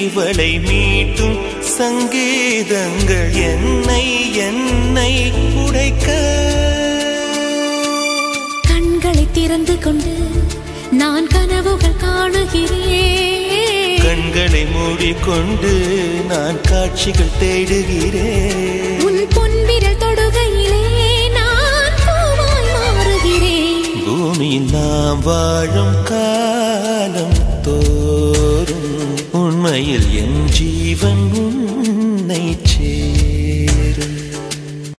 இவளை மீட்டும் சங்கீதங்கள் என்னை என்னை உடைக்க கண்களை திறந்து கொண்டு நான் கனவுகள் காணுகிறேன் கண்களை மூடிக்கொண்டு நான் காட்சிகள் தேடுகிறேன் உன் பொன்விரல் தொடுகையிலே நான் பூவாய் மாறுகிறேன் பூமியில் நாம் வாழும் காலம் தோறும் உண்மையில் என் ஜீ